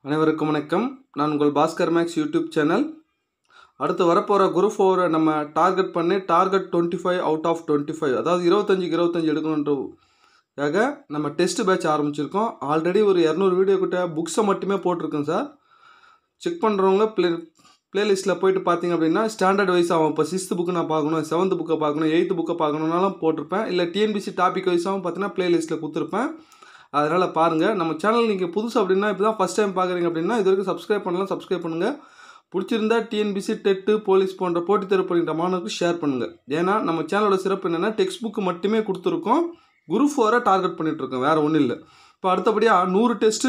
அனைவருக்கும் வணக்கம் நான் உங்கள் பாஸ்கர் மேக்ஸ் யூடியூப் சேனல் அடுத்து வரப்போகிற குரு ஃபோரை நம்ம டார்கெட் பண்ணி target twenty five out of twenty five அதாவது இருபத்தஞ்சுக்கு இருபத்தஞ்சு எடுக்கணுன்றதுக்காக நம்ம டெஸ்ட் பேட்ச் ஆரம்பிச்சிருக்கோம் ஆல்ரெடி ஒரு இரநூறு வீடியோ கிட்ட புக்ஸை மட்டுமே போட்டிருக்கேன் சார் செக் பண்ணுறவங்க ப்ளே ப்ளேலிஸ்ட்டில் போயிட்டு பார்த்தீங்க அப்படின்னா ஸ்டாண்டர்ட் வைஸ் ஆகும் இப்போ சிக்ஸ்த்து புக்கு நான் பார்க்கணும் செவன்த் புக்கை பார்க்கணும் எயித்து புக்கை பார்க்கணுன்னாலும் போட்டிருப்பேன் இல்லை டிஎன்பிசி டாபிக் வைஸாகவும் பார்த்தீங்கன்னா ப்ளேலிஸ்ட்டில் கொடுத்துருப்பேன் அதனால் பாருங்கள் நம்ம சேனல் நீங்கள் புதுசு அப்படின்னா இப்போ தான் ஃபஸ்ட் டைம் பார்க்குறீங்க அப்படின்னா இது வரைக்கும் சப்ஸ்கிரைப் பண்ணலாம் சப்ஸ்கிரைப் பண்ணுங்கள் பிடிச்சிருந்தா டிஎன்பிசி டெட்டு போலீஸ் போன்ற போட்டித் தேர்வு பண்ணுற மாணவருக்கு ஷேர் பண்ணுங்கள் ஏன்னா நம்ம சேனலோட சிறப்பு என்னென்னா டெக்ஸ்ட் புக்கு மட்டுமே கொடுத்துருக்கோம் குரு ஃபோரை டார்கெட் பண்ணிகிட்ருக்கோம் வேறு ஒன்றும் இல்லை இப்போ அடுத்தபடியாக நூறு டெஸ்ட்டு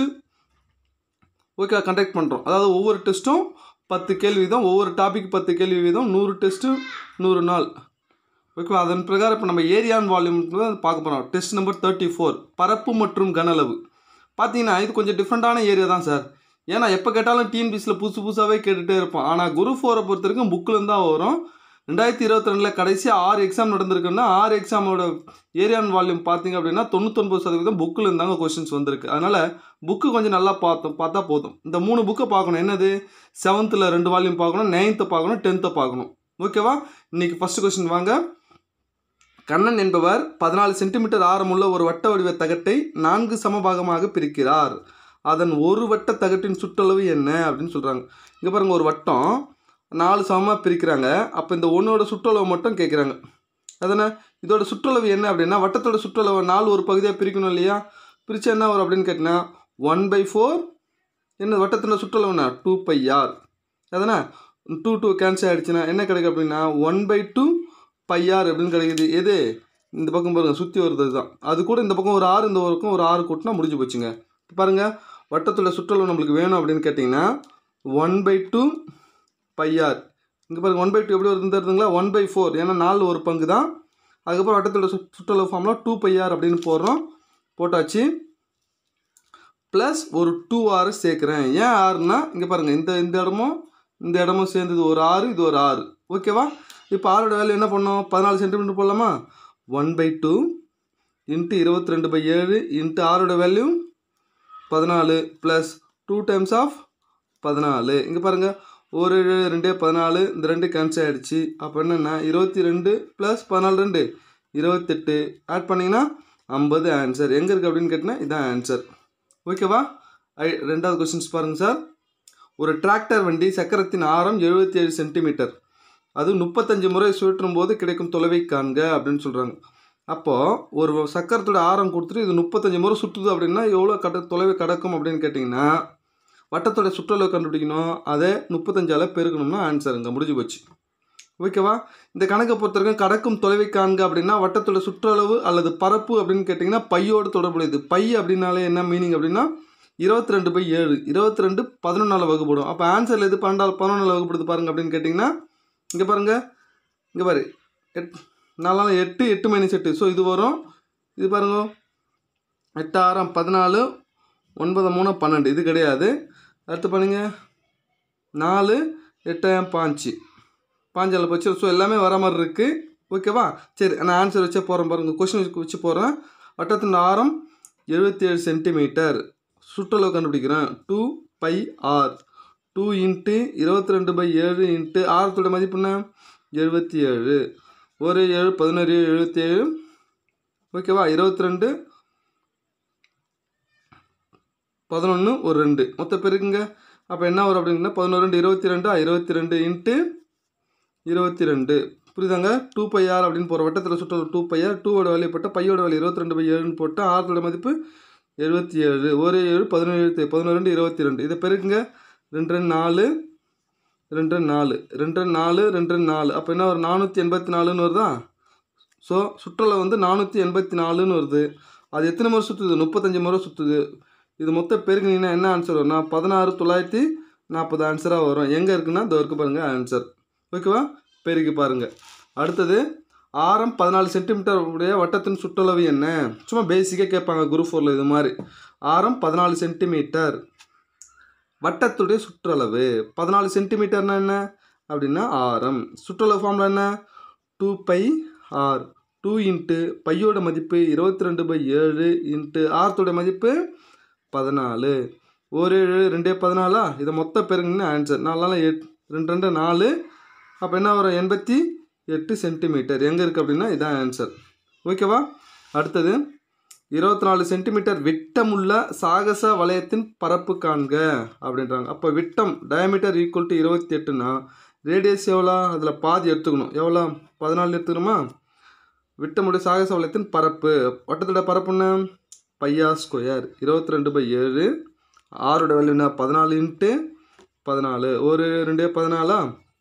ஓகே கண்டக்ட் பண்ணுறோம் அதாவது ஒவ்வொரு டெஸ்ட்டும் பத்து கேள்வி வீதம் ஒவ்வொரு டாபிக் பத்து கேள்வி வீதம் நூறு டெஸ்ட்டு நூறு நாள் ஓகேவா அதன் பிரகாரம் இப்போ நம்ம ஏரியான் வால்யூம் பார்க்க போகிறோம் டெஸ்ட் நம்பர் தேர்ட்டி ஃபோர் பரப்பு மற்றும் கன அளவு பார்த்தீங்கன்னா இது கொஞ்சம் டிஃப்ரெண்ட்டான ஏரியா தான் சார் ஏன்னா எப்போ கேட்டாலும் டிஎன்பிசியில் புதுசு புதுசாகவே கேட்டுகிட்டே இருப்போம் ஆனால் குரு ஃபோரை பொறுத்த வரைக்கும் புக்கில் தான் வரும் ரெண்டாயிரத்தி இருபத்தி ரெண்டில் கடைசி ஆறு எக்ஸாம் நடந்திருக்குன்னா ஆறு எக்ஸாமோட ஏரியான் வால்யூம் பார்த்தீங்க அப்படின்னா தொண்ணூத்தொன்பது சதவீதம் புக்கில் இருந்தாங்க கொஷின்ஸ் வந்திருக்கு அதனால் புக்கு கொஞ்சம் நல்லா பார்த்தோம் பார்த்தா போதும் இந்த மூணு புக்கை பார்க்கணும் என்னது செவன்த்தில் ரெண்டு வால்யூம் பார்க்கணும் நைன்த்தை பார்க்கணும் டென்த்தை பார்க்கணும் ஓகேவா இன்றைக்கி ஃபஸ்ட்டு கொஸ்டின் வாங்க கண்ணன் என்பவர் பதினாலு சென்டிமீட்டர் ஆரமுள்ள ஒரு வட்ட வடிவ தகட்டை நான்கு சமபாகமாக பிரிக்கிறார் அதன் ஒரு வட்ட தகட்டின் சுற்றளவு என்ன அப்படின்னு சொல்கிறாங்க இங்கே பாருங்கள் ஒரு வட்டம் நாலு சமமாக பிரிக்கிறாங்க அப்போ இந்த ஒன்றோட சுற்றளவு மட்டும் கேட்குறாங்க அதனால் இதோட சுற்றளவு என்ன அப்படின்னா வட்டத்தோட சுற்றளவு நாலு ஒரு பகுதியாக பிரிக்கணும் இல்லையா பிரித்தா என்ன வரும் அப்படின்னு கேட்டிங்கன்னா ஒன் பை ஃபோர் என்ன வட்டத்தோட சுற்றளவுனா டூ பை ஆர் அதனால் டூ டூ கேன்சல் ஆகிடுச்சுன்னா என்ன கிடைக்கும் அப்படின்னா ஒன் பை டூ பையார் அப்படின்னு கிடைக்குது எது இந்த பக்கம் பாருங்கள் சுற்றி வருது தான் அது கூட இந்த பக்கம் ஒரு ஆறு இந்த பக்கம் ஒரு ஆறு கூட்டினா முடிஞ்சு போச்சுங்க இப்போ பாருங்கள் வட்டத்தோட சுற்றளவு நம்மளுக்கு வேணும் அப்படின்னு கேட்டிங்கன்னா ஒன் பை டூ பையார் இங்கே பாருங்கள் ஒன் பை டூ எப்படி வருதுன்னு தெரியுதுங்களா ஒன் பை ஃபோர் ஏன்னா நாலு ஒரு பங்கு தான் அதுக்கப்புறம் வட்டத்தோட சு சுற்றளவு ஃபார்மில் டூ பையார் அப்படின்னு போடுறோம் போட்டாச்சு ப்ளஸ் ஒரு டூ ஆறு சேர்க்குறேன் ஏன் ஆறுனா இங்கே பாருங்கள் இந்த இந்த இடமும் இந்த இடமும் சேர்ந்தது ஒரு ஆறு இது ஒரு ஆறு ஓகேவா இப்போ ஆரோட வேல்யூ என்ன பண்ணோம் பதினாலு சென்டிமீட்டர் போடலாமா ஒன் பை டூ இன்ட்டு இருபத்தி ரெண்டு பை ஏழு இன்ட்டு ஆரோட வேல்யூ பதினாலு ப்ளஸ் டூ டைம்ஸ் ஆஃப் பதினாலு இங்கே பாருங்கள் ஒரு ஏழு ரெண்டே பதினாலு இந்த ரெண்டு கேன்சல் ஆகிடுச்சு அப்போ என்னென்னா இருபத்தி ரெண்டு ப்ளஸ் பதினாலு ரெண்டு இருபத்தெட்டு ஆட் பண்ணிங்கன்னா ஐம்பது ஆன்சர் எங்கே இருக்குது அப்படின்னு கேட்டிங்கன்னா இதான் ஆன்சர் ஓகேவா ஐ ரெண்டாவது கொஸ்டின்ஸ் பாருங்கள் சார் ஒரு டிராக்டர் வண்டி சக்கரத்தின் ஆரம் எழுபத்தி ஏழு சென்டிமீட்டர் அது முப்பத்தஞ்சு முறை சுழற்றும் போது கிடைக்கும் தொலைவை காண்க அப்படின்னு சொல்கிறாங்க அப்போது ஒரு சக்கரத்தோட ஆரம் கொடுத்துட்டு இது முப்பத்தஞ்சு முறை சுற்றுது அப்படின்னா எவ்வளோ கட தொலைவை கடக்கும் அப்படின்னு கேட்டிங்கன்னா வட்டத்தோட சுற்றளவு கண்டுபிடிக்கணும் அதை முப்பத்தஞ்சால் பெருக்கணும்னா ஆன்சருங்க முடிஞ்சு போச்சு ஓகேவா இந்த கணக்கை பொறுத்த வரைக்கும் கடக்கும் தொலைவை காண்க அப்படின்னா வட்டத்தோட சுற்றளவு அல்லது பரப்பு அப்படின்னு கேட்டிங்கன்னா பையோடு தொடர்புடையது பை அப்படின்னாலே என்ன மீனிங் அப்படின்னா இருபத்தி ரெண்டு பை ஏழு இருபத்தி ரெண்டு பதினொன்றால் வகுப்படும் அப்போ ஆன்சரில் எது பன்னெண்டால் பதினொன்றால் வகுப்படுது பாருங்கள் அப்படின்னு கேட்டிங்கன்னா இங்கே பாருங்கள் இங்கே பாரு எட் நாலாம் எட்டு எட்டு மைனஸ் எட்டு ஸோ இது வரும் இது பாருங்க எட்டு ஆறாம் பதினாலு ஒன்பது மூணு பன்னெண்டு இது கிடையாது அடுத்து பண்ணுங்க நாலு எட்டாயிரம் பாஞ்சு பாஞ்சால் வச்சு ஸோ எல்லாமே வர மாதிரி இருக்குது ஓகேவா சரி நான் ஆன்சர் வச்சே போகிறேன் பாருங்கள் கொஷின் வச்சு போகிறேன் வட்டத்தின் ஆரம் எழுபத்தி ஏழு சென்டிமீட்டர் சுற்றளவு கண்டுபிடிக்கிறேன் two pi r two into இருபத்தி ரெண்டு பை ஏழு இன்ட்டு ஆரத்தோட மதிப்புன்னா எழுபத்தி ஏழு ஒரு ஏழு பதினோரு ஏழு எழுபத்தி ஏழு ஓகேவா இருபத்தி ரெண்டு பதினொன்று ஒரு ரெண்டு மொத்த பேருக்குங்க அப்போ என்ன வரும் அப்படின்னா பதினோரு ரெண்டு இருபத்தி ரெண்டு இருபத்தி ரெண்டு இன்ட்டு இருபத்தி ரெண்டு புரியுதாங்க டூ பை ஆர் அப்படின்னு போகிற வட்டத்தில் சுற்றல் டூ பை ஆர் டூவோட வேலையை போட்டால் பையோட வேலை இருபத்தி ரெண்டு பை ஏழுன்னு போட்டால் ஆரத்தோட மதிப்பு எழுபத்தி ஏழு ஒரு ஏழு பதினேழு எழுபத்தி பதினோரு ரெண்டு இருபத்தி ரெண்டு இதை பெருக்குங்க ரெண்டு ரெண்டு நாலு ரெண்டு ரெண்டு நாலு ரெண்டு ரெண்டு நாலு ரெண்டு ரெண்டு நாலு அப்போ என்ன ஒரு நானூற்றி எண்பத்தி நாலுன்னு வருதா ஸோ சுற்றளவு வந்து நானூற்றி எண்பத்தி நாலுன்னு வருது அது எத்தனை முறை சுற்றுது முப்பத்தஞ்சு முறை சுற்றுது இது மொத்த பெருக்குனீங்கன்னா என்ன ஆன்சர் வரும்னா பதினாறு தொள்ளாயிரத்தி நாற்பது ஆன்சராக வரும் எங்கே இருக்குன்னா இந்த இருக்கு பாருங்கள் ஆன்சர் ஓகேவா பெருக்கி பாருங்கள் அடுத்தது ஆரம் பதினாலு சென்டிமீட்டர் உடைய வட்டத்தின் சுற்றளவு என்ன சும்மா பேசிக்காக கேட்பாங்க குரூப் ஃபோரில் இது மாதிரி ஆரம் பதினாலு சென்டிமீட்டர் வட்டத்துடைய சுற்றளவு பதினாலு சென்டிமீட்டர்னா என்ன அப்படின்னா ஆரம் சுற்றளவு ஃபார்மில் என்ன two pi r two into பையோட மதிப்பு இருபத்தி ரெண்டு பை ஏழு இன்ட்டு ஆரத்தோட மதிப்பு பதினாலு ஒரு ஏழு ரெண்டே பதினாலா இதை மொத்த பெருங்கன்னா ஆன்சர் நாலாம் எட் ரெண்டு ரெண்டு நாலு அப்போ என்ன வரும் எண்பத்தி எட்டு சென்டிமீட்டர் எங்கே இருக்குது அப்படின்னா இதான் ஆன்சர் ஓகேவா அடுத்தது இருபத்தி நாலு சென்டிமீட்டர் விட்டமுள்ள சாகச வளையத்தின் பரப்பு காண்க அப்படின்றாங்க அப்போ விட்டம் டயமீட்டர் ஈக்குவல் டு இருபத்தி எட்டுனா ரேடியஸ் எவ்வளோ அதில் பாதி எடுத்துக்கணும் எவ்வளோ பதினாலு எடுத்துக்கணுமா விட்டமுடைய சாகச வளையத்தின் பரப்பு வட்டத்தோட பரப்புன்னா பையா ஸ்கொயர் இருபத்தி ரெண்டு பை ஏழு ஆறோட வேல்யூ என்ன பதினாலு இன்ட்டு பதினாலு ஒரு ரெண்டே பதினாலா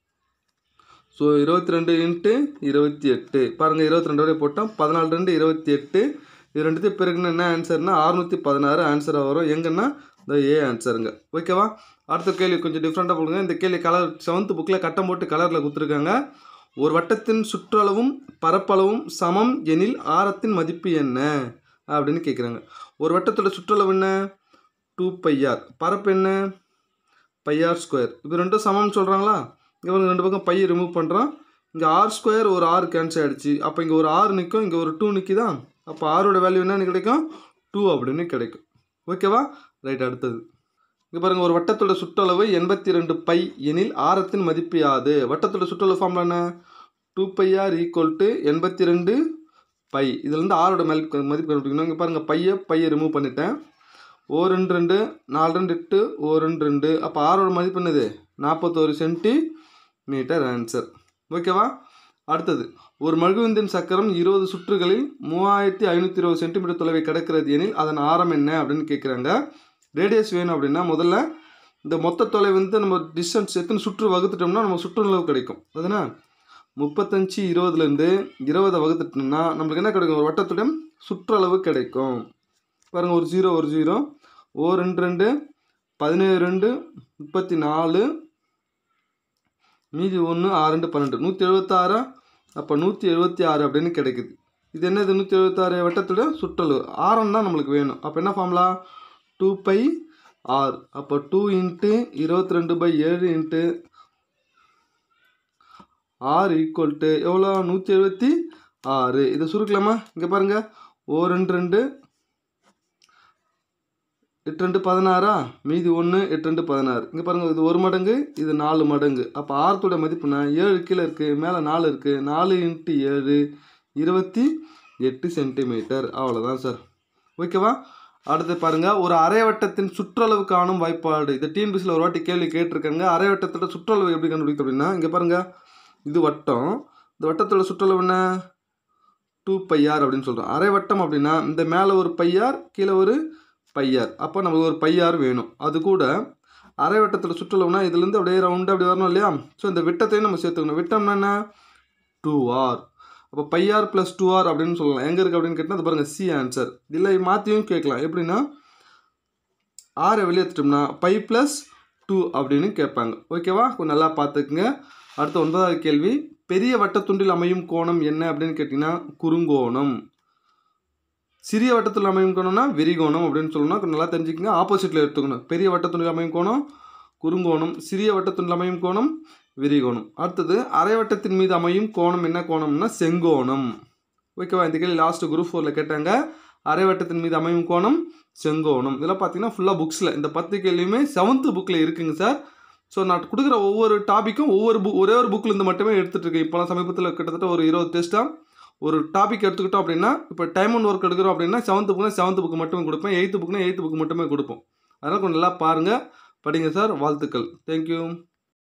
ஸோ இருபத்தி ரெண்டு இன்ட்டு இருபத்தி எட்டு பாருங்கள் இருபத்தி ரெண்டு வரை போட்டோம் பதினாலு ரெண்டு இருபத்தி எட்டு இது ரெண்டுத்தையும் பிறகுன்னு என்ன ஆன்சர்னா அறுநூற்றி பதினாறு ஆன்சராக வரும் எங்கன்னா இந்த ஏ ஆன்சருங்க ஓகேவா அடுத்த கேள்வி கொஞ்சம் டிஃப்ரெண்ட்டாக போடுங்க இந்த கேள்வி கலர் செவன்த் புக்கில் கட்டம் போட்டு கலரில் கொடுத்துருக்காங்க ஒரு வட்டத்தின் சுற்றளவும் பரப்பளவும் சமம் எனில் ஆரத்தின் மதிப்பு என்ன அப்படின்னு கேட்குறாங்க ஒரு வட்டத்தோட சுற்றளவு என்ன டூ பையார் பரப்பு என்ன பையார் ஸ்கொயர் இது ரெண்டும் சமம்னு சொல்கிறாங்களா இவங்க ரெண்டு பக்கம் பையை ரிமூவ் பண்ணுறோம் இங்கே ஆர் ஸ்கொயர் ஒரு ஆறு கேன்சல் ஆகிடுச்சு அப்போ இங்கே ஒரு ஆறு நிற்கும் இங்கே ஒரு டூ நிற்கிதா அப்போ ஆரோட வேல்யூ என்னன்னு கிடைக்கும் டூ அப்படின்னு கிடைக்கும் ஓகேவா ரைட் அடுத்தது இங்கே பாருங்கள் ஒரு வட்டத்தோட சுற்றளவு எண்பத்தி ரெண்டு பை எனில் ஆரத்தின் மதிப்பு யாது வட்டத்தோட சுற்றளவு ஃபார்ம்ல என்ன டூ பையார் ஈக்குவல் டு எண்பத்தி ரெண்டு பை இதுலேருந்து ஆரோட மதிப்பு மதிப்பு கண்டுபிடிக்கணும் இங்கே பாருங்கள் பையை பையை ரிமூவ் பண்ணிட்டேன் ஓ ரெண்டு ரெண்டு நாலு ரெண்டு எட்டு ஓ ரெண்டு ரெண்டு அப்போ ஆரோட மதிப்பு என்னது நாற்பத்தோரு சென்டி மீட்டர் ஆன்சர் ஓகேவா அடுத்தது ஒரு மழுகுவிந்தின் சக்கரம் இருபது சுற்றுகளில் மூவாயிரத்தி ஐநூற்றி இருபது சென்டிமீட்டர் தொலைவை கிடக்கிறது எனில் அதன் ஆரம் என்ன அப்படின்னு கேட்குறாங்க ரேடியஸ் வேணும் அப்படின்னா முதல்ல இந்த மொத்த தொலைவு வந்து நம்ம டிஸ்டன்ஸ் எத்தனை சுற்று வகுத்துட்டோம்னா நம்ம சுற்றுலவு கிடைக்கும் அதுனா முப்பத்தஞ்சு இருபதுலேருந்து இருபதை வகுத்துட்டோம்னா நம்மளுக்கு என்ன கிடைக்கும் ஒரு வட்டத்துடன் சுற்றளவு கிடைக்கும் பாருங்கள் ஒரு ஜீரோ ஒரு ஜீரோ ஓ ரெண்டு ரெண்டு பதினேழு ரெண்டு முப்பத்தி நாலு மீதி ஒன்று ஆறு ரெண்டு பன்னெண்டு நூற்றி எழுபத்தாறா அப்போ நூற்றி எழுபத்தி ஆறு அப்படின்னு கிடைக்குது இது என்னது நூற்றி எழுபத்தாறு வட்டத்தோட சுற்றளவு ஆரம் தான் நம்மளுக்கு வேணும் அப்போ என்ன ஃபார்ம்லா டூ பை ஆர் அப்போ டூ இன்ட்டு இருபத்தி ரெண்டு பை ஏழு இன்ட்டு ஆர் ஈக்குவல் டு எவ்வளோ நூற்றி எழுபத்தி ஆறு இதை சுருக்கலாமா இங்கே பாருங்கள் ஓ ரெண்டு ரெண்டு எட்டு ரெண்டு பதினாறா மீதி ஒன்று எட்டு ரெண்டு பதினாறு இங்கே பாருங்கள் இது ஒரு மடங்கு இது நாலு மடங்கு அப்போ ஆரத்தோட மதிப்புனா ஏழு கீழே இருக்குது மேலே நாலு இருக்குது நாலு இன்ட்டு ஏழு இருபத்தி எட்டு சென்டிமீட்டர் அவ்வளோதான் சார் ஓகேவா அடுத்து பாருங்கள் ஒரு அரை வட்டத்தின் சுற்றளவு காணும் வாய்ப்பாடு இந்த டிஎன்பிசியில் ஒரு வாட்டி கேள்வி கேட்டிருக்காங்க அரை வட்டத்தோட சுற்றளவு எப்படி கண்டுபிடிக்கும் அப்படின்னா இங்கே பாருங்கள் இது வட்டம் இந்த வட்டத்தோட சுற்றளவு என்ன டூ பையார் அப்படின்னு சொல்கிறோம் அரை வட்டம் அப்படின்னா இந்த மேலே ஒரு பையார் கீழே ஒரு பையார் அப்போ நமக்கு ஒரு பையார் வேணும் அது கூட அரை வட்டத்தில் சுற்றளவுனா இதுலேருந்து அப்படியே ரவுண்டு அப்படி வரணும் இல்லையா ஸோ இந்த விட்டத்தையும் நம்ம சேர்த்துக்கணும் விட்டம்னா என்ன டூ ஆர் அப்போ பையார் ப்ளஸ் டூ ஆர் அப்படின்னு சொல்லலாம் எங்கே இருக்குது அப்படின்னு கேட்டால் அது பாருங்கள் சி ஆன்சர் இல்லை மாற்றியும் கேட்கலாம் எப்படின்னா ஆரை வெளியேற்றிட்டோம்னா பை ப்ளஸ் டூ அப்படின்னு கேட்பாங்க ஓகேவா கொஞ்சம் நல்லா பார்த்துக்குங்க அடுத்த ஒன்பதாவது கேள்வி பெரிய வட்டத்துண்டில் அமையும் கோணம் என்ன அப்படின்னு கேட்டிங்கன்னா குறுங்கோணம் சிறிய வட்டத்தில் அமையும் கோணம்னா விரிகோணம் அப்படின்னு சொல்லணும் கொஞ்சம் நல்லா தெரிஞ்சுக்கங்க ஆப்போசிட்டில் எடுத்துக்கணும் பெரிய வட்டத்துண்டில் அமையும் கோணம் குறுங்கோணம் சிறிய வட்டத்துண்டில் அமையும் கோணம் விரிகோணம் அடுத்தது அரை வட்டத்தின் மீது அமையும் கோணம் என்ன கோணம்னா செங்கோணம் ஓகேவா இந்த கேள்வி லாஸ்ட் குரூப் ஃபோரில் கேட்டாங்க அரை வட்டத்தின் மீது அமையும் கோணம் செங்கோணம் இதெல்லாம் பார்த்தீங்கன்னா ஃபுல்லாக புக்ஸில் இந்த பத்து கேள்வியுமே செவன்த்து புக்கில் இருக்குங்க சார் ஸோ நான் கொடுக்குற ஒவ்வொரு டாப்பிக்கும் ஒவ்வொரு புக் ஒரே ஒரு புக்கில் இருந்து மட்டுமே எடுத்துகிட்டு இருக்கேன் இப்போலாம் சமீபத்தில் கிட்டத்தட்ட ஒரு இருபது டெஸ்ட்டாக ஒரு டாபிக் எடுத்துக்கிட்டோம் அப்படின்னா இப்போ டைம் ஒன் ஒர்க் எடுக்கிறோம் அப்படின்னா செவன்த் புக்னா செவன்த் புக் மட்டுமே கொடுப்பேன் எயித்து புக்னா எயித்து புக் மட்டுமே கொடுப்போம் அதனால் கொஞ்சம் நல்லா பாருங்கள் படிங்க சார் வாழ்த்துக்கள் தேங்க்யூ